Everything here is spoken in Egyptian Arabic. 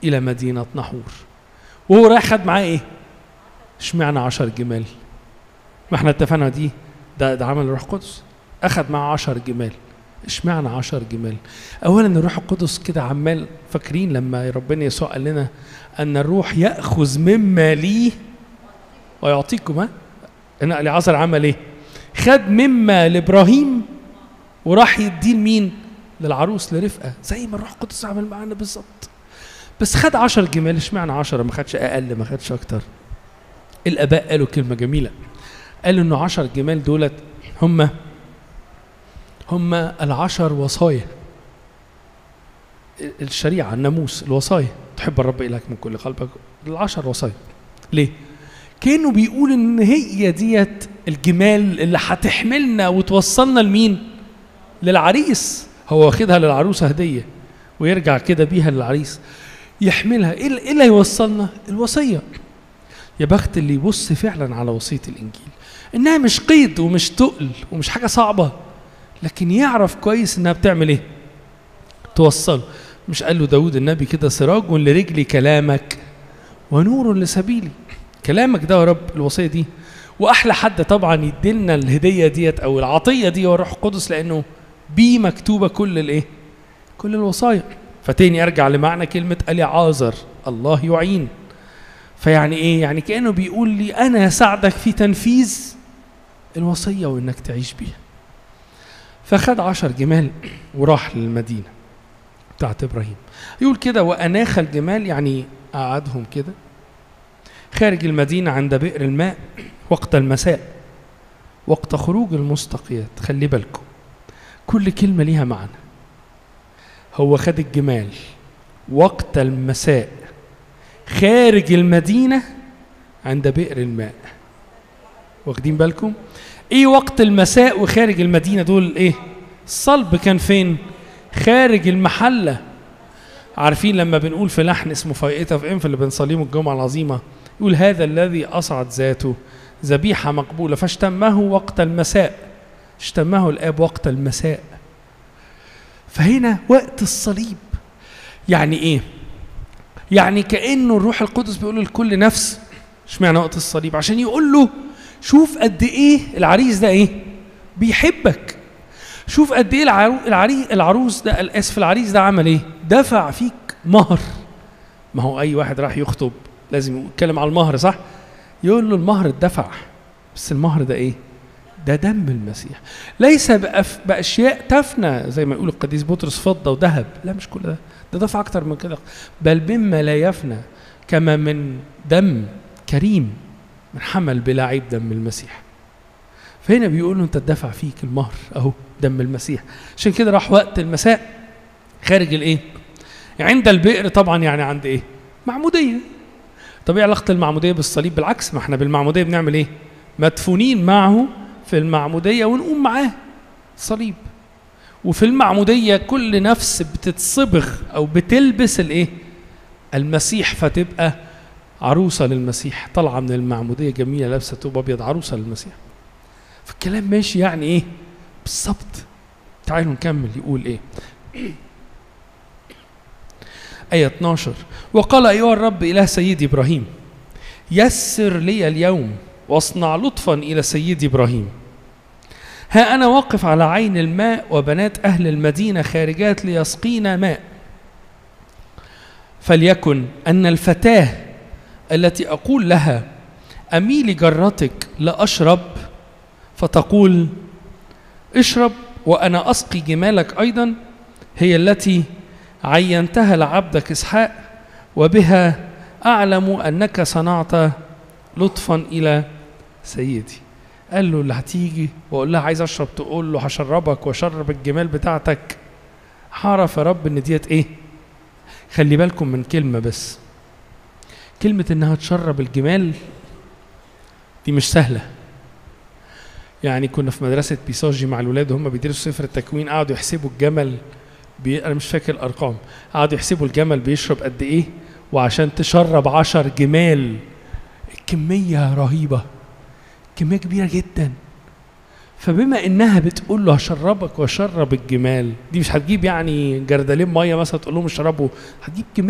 الى مدينه نحور وهو رايح خد معاه ايه اشمعنى عشر جمال ما احنا اتفقنا دي ده ده عمل الروح القدس اخد معاه عشر جمال اشمعنى عشر جمال اولا الروح القدس كده عمال فاكرين لما ربنا يسوع قال لنا ان الروح ياخذ مما ليه ويعطيكم ها هنا العذر عمل ايه خد مما لابراهيم وراح يديه لمين للعروس لرفقه زي ما الروح القدس عمل معانا بالظبط بس خد عشر جمال اشمعنى عشرة ما خدش اقل ما خدش اكتر الاباء قالوا كلمه جميله قالوا انه عشر جمال دولت هم هم العشر وصايا الشريعه الناموس الوصايا تحب الرب الهك من كل قلبك العشر وصايا ليه كانه بيقول ان هي ديت الجمال اللي هتحملنا وتوصلنا لمين للعريس هو واخدها للعروسه هديه ويرجع كده بيها للعريس يحملها ايه اللي- إيه اللي هيوصلنا الوصيه يا بخت اللي يبص فعلا على وصيه الانجيل انها مش قيد ومش تقل ومش حاجه صعبه لكن يعرف كويس انها بتعمل ايه توصله مش قال له داود النبي كده سراج لرجلي كلامك ونور لسبيلي كلامك ده يا رب الوصيه دي واحلى حد طبعا يديلنا الهديه ديت او العطيه دي هو الروح القدس لانه بيه مكتوبه كل الايه كل الوصايا فتاني ارجع لمعنى كلمه اليعازر الله يعين فيعني ايه يعني كانه بيقول لي انا اساعدك في تنفيذ الوصيه وانك تعيش بيها فخد عشر جمال وراح للمدينه بتاعت ابراهيم يقول كده واناخ الجمال يعني قعدهم كده خارج المدينه عند بئر الماء وقت المساء وقت خروج المستقيات خلي بالكم كل كلمه ليها معنى هو خد الجمال وقت المساء خارج المدينه عند بئر الماء واخدين بالكم ايه وقت المساء وخارج المدينه دول ايه الصلب كان فين خارج المحله عارفين لما بنقول في لحن اسمه فايقة في انف اللي بنصليه الجمعه العظيمه يقول هذا الذي اصعد ذاته ذبيحه مقبوله فاشتمه وقت المساء اشتمه الاب وقت المساء فهنا وقت الصليب يعني ايه يعني كانه الروح القدس بيقول لكل نفس اشمعنى وقت الصليب عشان يقول له شوف قد ايه العريس ده ايه بيحبك شوف قد ايه العرو... العري... العروس ده اسف العريس ده عمل ايه دفع فيك مهر ما هو اي واحد راح يخطب لازم يتكلم على المهر صح يقول له المهر اتدفع بس المهر ده ايه ده دم المسيح ليس بأف... باشياء تفنى زي ما يقول القديس بطرس فضه وذهب لا مش كل ده ده دفع اكتر من كده بل مما لا يفنى كما من دم كريم من حمل بلا عيب دم المسيح فهنا بيقول له انت اتدفع فيك المهر اهو دم المسيح عشان كده راح وقت المساء خارج الايه عند البئر طبعا يعني عند ايه معموديه طب ايه علاقه المعموديه بالصليب بالعكس ما احنا بالمعموديه بنعمل ايه مدفونين معه في المعموديه ونقوم معاه صليب وفي المعموديه كل نفس بتتصبغ او بتلبس الايه المسيح فتبقى عروسه للمسيح طالعه من المعموديه جميله لابسه ثوب ابيض عروسه للمسيح فالكلام ماشي يعني ايه بالظبط تعالوا نكمل يقول ايه آية 12 وقال أيها الرب إله سيدي إبراهيم يسر لي اليوم واصنع لطفا إلى سيدي إبراهيم ها أنا واقف على عين الماء وبنات أهل المدينة خارجات ليسقينا ماء فليكن أن الفتاة التي أقول لها أميلي جرتك لأشرب فتقول اشرب وأنا أسقي جمالك أيضا هي التي عينتها لعبدك إسحاق وبها أعلم أنك صنعت لطفا إلى سيدي قال له اللي هتيجي وأقول لها عايز أشرب تقول له هشربك وأشرب الجمال بتاعتك هعرف يا رب إن ديت إيه خلي بالكم من كلمة بس كلمة إنها تشرب الجمال دي مش سهلة يعني كنا في مدرسة بيساجي مع الولاد وهم بيدرسوا سفر التكوين قعدوا يحسبوا الجمل بي... أنا مش فاكر الأرقام قعدوا يحسبوا الجمل بيشرب قد إيه وعشان تشرب عشر جمال الكمية رهيبة كمية كبيرة جدا فبما انها بتقول له هشربك واشرب الجمال دي مش هتجيب يعني جردلين ميه مثلا تقول لهم اشربوا هتجيب كميه